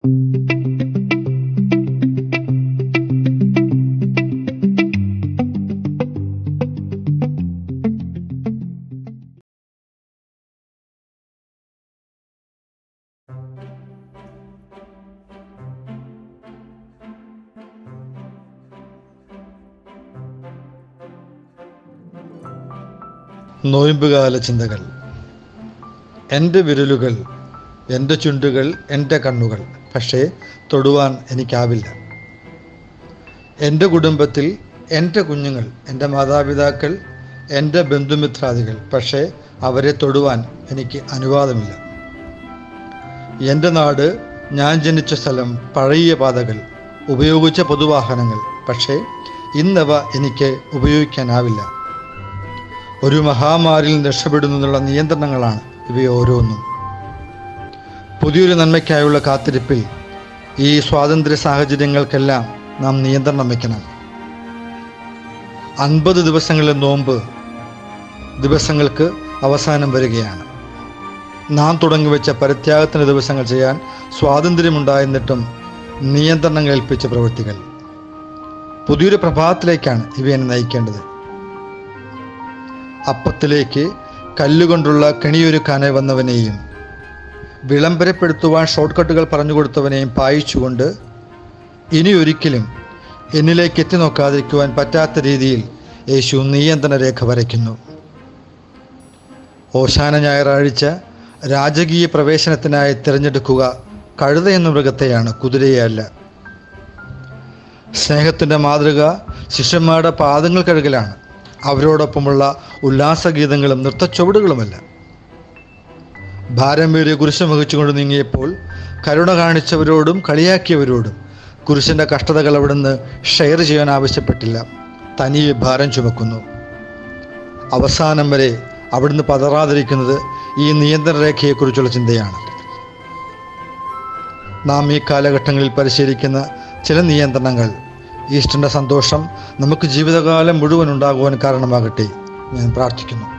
നോയമ്പുകാല ചിന്തകൾ എൻ്റെ വിരലുകൾ എൻ്റെ ചുണ്ടുകൾ എൻ്റെ കണ്ണുകൾ പക്ഷേ തൊടുവാൻ എനിക്കാവില്ല എൻ്റെ കുടുംബത്തിൽ എൻ്റെ കുഞ്ഞുങ്ങൾ എൻ്റെ മാതാപിതാക്കൾ എൻ്റെ ബന്ധുമിത്രാദികൾ പക്ഷേ അവരെ തൊടുവാൻ എനിക്ക് അനുവാദമില്ല എൻ്റെ നാട് ഞാൻ ജനിച്ച സ്ഥലം പഴയ പാതകൾ ഉപയോഗിച്ച പൊതുവാഹനങ്ങൾ പക്ഷേ ഇന്നവ എനിക്ക് ഉപയോഗിക്കാനാവില്ല ഒരു മഹാമാരിയിൽ നിന്ന് രക്ഷപ്പെടുന്നതിനുള്ള നിയന്ത്രണങ്ങളാണ് ഇവയോരോന്നും പുതിയൊരു നന്മയ്ക്കായുള്ള കാത്തിരിപ്പിൽ ഈ സ്വാതന്ത്ര്യ സാഹചര്യങ്ങൾക്കെല്ലാം നാം നിയന്ത്രണം വയ്ക്കണം അൻപത് ദിവസങ്ങളിലെ നോമ്പ് ദിവസങ്ങൾക്ക് അവസാനം വരികയാണ് നാം തുടങ്ങി വെച്ച പരിത്യാഗത്തിൻ്റെ ദിവസങ്ങൾ ചെയ്യാൻ സ്വാതന്ത്ര്യമുണ്ടായിരുന്നിട്ടും നിയന്ത്രണങ്ങൾ ഏൽപ്പിച്ച പ്രവൃത്തികൾ പുതിയൊരു പ്രഭാതത്തിലേക്കാണ് ഇവയെ നയിക്കേണ്ടത് അപ്പത്തിലേക്ക് കല്ലുകൊണ്ടുള്ള കെണിയൊരുക്കാനായി വന്നവനെയും വിളംബരപ്പെടുത്തുവാൻ ഷോർട്ട് കട്ടുകൾ പറഞ്ഞു കൊടുത്തവനെയും പായിച്ചുകൊണ്ട് ഇനി ഒരിക്കലും എന്നിലേക്ക് എത്തി നോക്കാതിരിക്കുവാൻ പറ്റാത്ത രീതിയിൽ യേശു നിയന്ത്രണ രേഖ വരയ്ക്കുന്നു ഓശാന ഞായറാഴ്ച രാജകീയ പ്രവേശനത്തിനായി തിരഞ്ഞെടുക്കുക കഴുത എന്ന മൃഗത്തെയാണ് കുതിരയെയല്ല സ്നേഹത്തിൻ്റെ മാതൃക ശിഷ്യന്മാരുടെ പാദങ്ങൾ കഴുകലാണ് അവരോടൊപ്പമുള്ള ഉല്ലാസഗീതങ്ങളും നൃത്തച്ചുവടുകളുമല്ല ഭാരമേറിയ കുരിശ് വഹിച്ചുകൊണ്ട് നീങ്ങിയപ്പോൾ കരുണ കാണിച്ചവരോടും കളിയാക്കിയവരോടും കുരിശിൻ്റെ കഷ്ടതകൾ അവിടുന്ന് ഷെയർ ചെയ്യാൻ ആവശ്യപ്പെട്ടില്ല തനിയെ ഭാരം ചുമക്കുന്നു അവസാനം വരെ അവിടുന്ന് പതറാതിരിക്കുന്നത് ഈ നിയന്ത്രണ രേഖയെക്കുറിച്ചുള്ള ചിന്തയാണ് നാം ഈ കാലഘട്ടങ്ങളിൽ പരിശീലിക്കുന്ന ചില നിയന്ത്രണങ്ങൾ ഈസ്റ്ററിൻ്റെ സന്തോഷം നമുക്ക് ജീവിതകാലം മുഴുവൻ ഉണ്ടാകുവാൻ കാരണമാകട്ടെ ഞാൻ പ്രാർത്ഥിക്കുന്നു